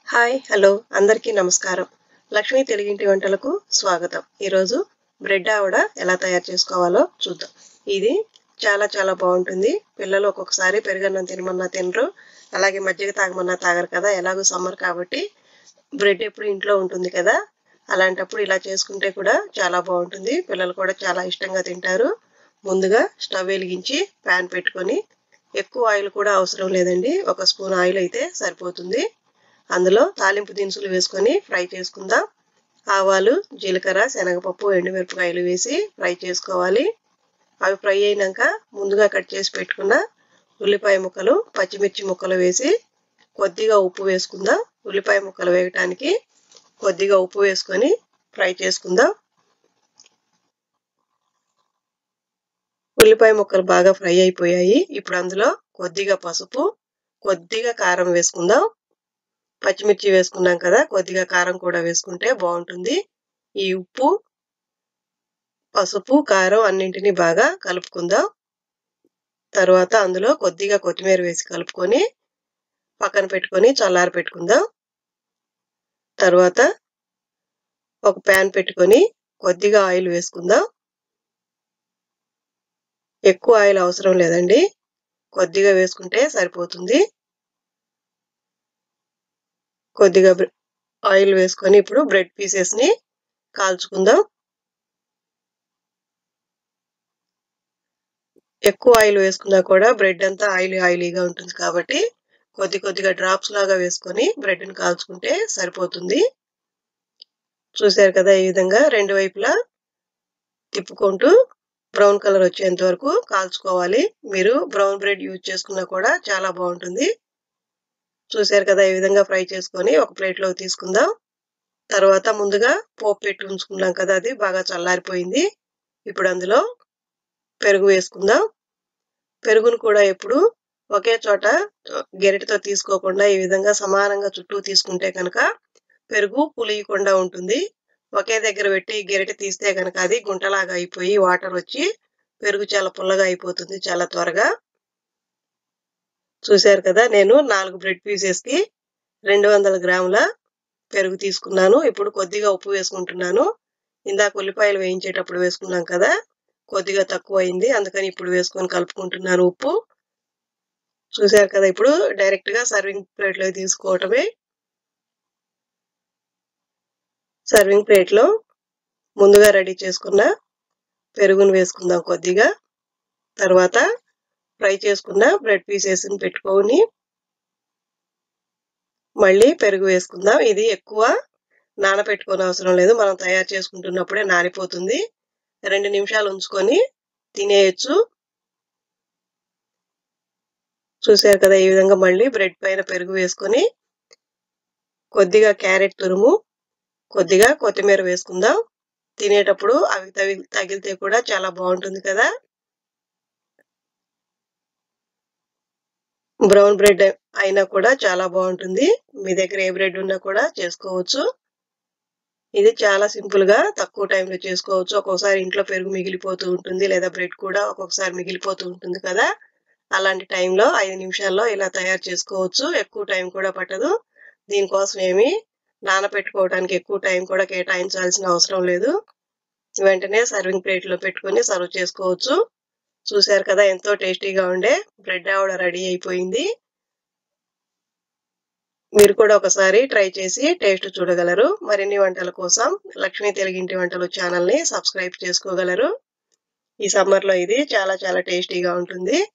hi hello అందరికీ నమస్కారం లక్ష్మీ తెలుగింటి వంటలకు స్వాగతం ఈరోజు బ్రెడ్ ఆవిడ ఎలా తయారు చేసుకోవాలో చూద్దాం ఇది చాలా చాలా బాగుంటుంది పిల్లలు ఒక్కొక్కసారి పెరుగన్నం తినమన్నా తినరు అలాగే మజ్జిగ తాగమన్నా తాగరు కదా ఎలాగో సమ్మర్ కాబట్టి బ్రెడ్ ఎప్పుడు ఇంట్లో ఉంటుంది కదా అలాంటప్పుడు ఇలా చేసుకుంటే కూడా చాలా బాగుంటుంది పిల్లలు కూడా చాలా ఇష్టంగా తింటారు ముందుగా స్టవ్ వెలిగించి ప్యాన్ పెట్టుకొని ఎక్కువ ఆయిల్ కూడా అవసరం లేదండి ఒక స్పూన్ ఆయిల్ అయితే సరిపోతుంది అందులో తాలింపు దినుసులు వేసుకొని ఫ్రై చేసుకుందాం ఆవాలు జీలకర్ర శనగపప్పు ఎండుమిరపకాయలు వేసి ఫ్రై చేసుకోవాలి అవి ఫ్రై అయినాక ముందుగా కట్ చేసి పెట్టుకున్న ఉల్లిపాయ ముక్కలు పచ్చిమిర్చి ముక్కలు వేసి కొద్దిగా ఉప్పు వేసుకుందాం ఉల్లిపాయ ముక్కలు వేయటానికి కొద్దిగా ఉప్పు వేసుకొని ఫ్రై చేసుకుందాం ఉల్లిపాయ ముక్కలు బాగా ఫ్రై అయిపోయాయి ఇప్పుడు అందులో కొద్దిగా పసుపు కొద్దిగా కారం వేసుకుందాం పచ్చిమిర్చి వేసుకున్నాం కదా కొద్దిగా కారం కూడా వేసుకుంటే బాగుంటుంది ఈ ఉప్పు పసుపు కారం అన్నింటినీ బాగా కలుపుకుందాం తర్వాత అందులో కొద్దిగా కొత్తిమీర వేసి కలుపుకొని పక్కన పెట్టుకొని చల్లారి పెట్టుకుందాం తర్వాత ఒక ప్యాన్ పెట్టుకొని కొద్దిగా ఆయిల్ వేసుకుందాం ఎక్కువ ఆయిల్ అవసరం లేదండి కొద్దిగా వేసుకుంటే సరిపోతుంది కొద్దిగా ఆయిల్ వేసుకొని ఇప్పుడు బ్రెడ్ పీసెస్ని కాల్చుకుందాం ఎక్కువ ఆయిల్ వేసుకున్నా కూడా బ్రెడ్ అంతా ఆయిలీ ఆయిలీగా ఉంటుంది కాబట్టి కొద్ది కొద్దిగా డ్రాప్స్ లాగా వేసుకొని బ్రెడ్ని కాల్చుకుంటే సరిపోతుంది చూసారు కదా ఈ విధంగా రెండు వైపులా తిప్పుకుంటూ బ్రౌన్ కలర్ వచ్చేంత వరకు కాల్చుకోవాలి మీరు బ్రౌన్ బ్రెడ్ యూజ్ చేసుకున్నా కూడా చాలా బాగుంటుంది చూసారు కదా ఈ విధంగా ఫ్రై చేసుకొని ఒక ప్లేట్లో తీసుకుందాం తర్వాత ముందుగా పోపు పెట్టి ఉంచుకున్నాం కదా అది బాగా చల్లారిపోయింది ఇప్పుడు అందులో పెరుగు వేసుకుందాం పెరుగును కూడా ఎప్పుడు ఒకే చోట గెరటితో తీసుకోకుండా ఈ విధంగా సమానంగా చుట్టూ తీసుకుంటే కనుక పెరుగు పులియకుండా ఉంటుంది ఒకే దగ్గర పెట్టి గెరటి తీస్తే కనుక అది గుంటలాగా అయిపోయి వాటర్ వచ్చి పెరుగు చాలా పుల్లగా అయిపోతుంది చాలా త్వరగా చూశారు కదా నేను నాలుగు బ్రెడ్ పీసెస్కి రెండు వందల గ్రాముల పెరుగు తీసుకున్నాను ఇప్పుడు కొద్దిగా ఉప్పు వేసుకుంటున్నాను ఇందాక ఉల్లిపాయలు వేయించేటప్పుడు వేసుకున్నాం కదా కొద్దిగా తక్కువ అయింది అందుకని ఇప్పుడు వేసుకొని కలుపుకుంటున్నాను ఉప్పు చూశారు కదా ఇప్పుడు డైరెక్ట్గా సర్వింగ్ ప్లేట్లో తీసుకోవటమే సర్వింగ్ ప్లేట్లో ముందుగా రెడీ చేసుకున్న పెరుగును వేసుకుందాం కొద్దిగా తర్వాత ఫ్రై చేసుకున్న బ్రెడ్ పీసెస్ని పెట్టుకొని మళ్ళీ పెరుగు వేసుకుందాం ఇది ఎక్కువ నానబెట్టుకోని అవసరం లేదు మనం తయారు చేసుకుంటున్నప్పుడే నానిపోతుంది రెండు నిమిషాలు ఉంచుకొని తినేయచ్చు చూసారు కదా ఈ విధంగా మళ్ళీ బ్రెడ్ పైన పెరుగు వేసుకొని కొద్దిగా క్యారెట్ తురుము కొద్దిగా కొత్తిమీర వేసుకుందాం తినేటప్పుడు అవి తగి తగిలితే కూడా చాలా బాగుంటుంది కదా బ్రౌన్ బ్రెడ్ అయినా కూడా చాలా బాగుంటుంది మీ దగ్గర ఏ బ్రెడ్ ఉన్నా కూడా చేసుకోవచ్చు ఇది చాలా సింపుల్ గా తక్కువ టైంలో చేసుకోవచ్చు ఒక్కొక్కసారి ఇంట్లో పెరుగు మిగిలిపోతూ ఉంటుంది లేదా బ్రెడ్ కూడా ఒక్కొక్కసారి మిగిలిపోతూ ఉంటుంది కదా అలాంటి టైంలో ఐదు నిమిషాల్లో ఇలా తయారు చేసుకోవచ్చు ఎక్కువ టైం కూడా పట్టదు దీనికోసం ఏమి నానబెట్టుకోవడానికి ఎక్కువ టైం కూడా కేటాయించాల్సిన అవసరం లేదు వెంటనే సర్వింగ్ ప్లేట్లో పెట్టుకొని సర్వ్ చేసుకోవచ్చు చూశారు కదా ఎంతో టేస్టీగా ఉండే బ్రెడ్ ఆవిడ రెడీ అయిపోయింది మీరు కూడా ఒకసారి ట్రై చేసి టేస్ట్ చూడగలరు మరిన్ని వంటల కోసం లక్ష్మీ తెలుగింటి వంటలు ఛానల్ని సబ్స్క్రైబ్ చేసుకోగలరు ఈ సమ్మర్లో ఇది చాలా చాలా టేస్టీగా ఉంటుంది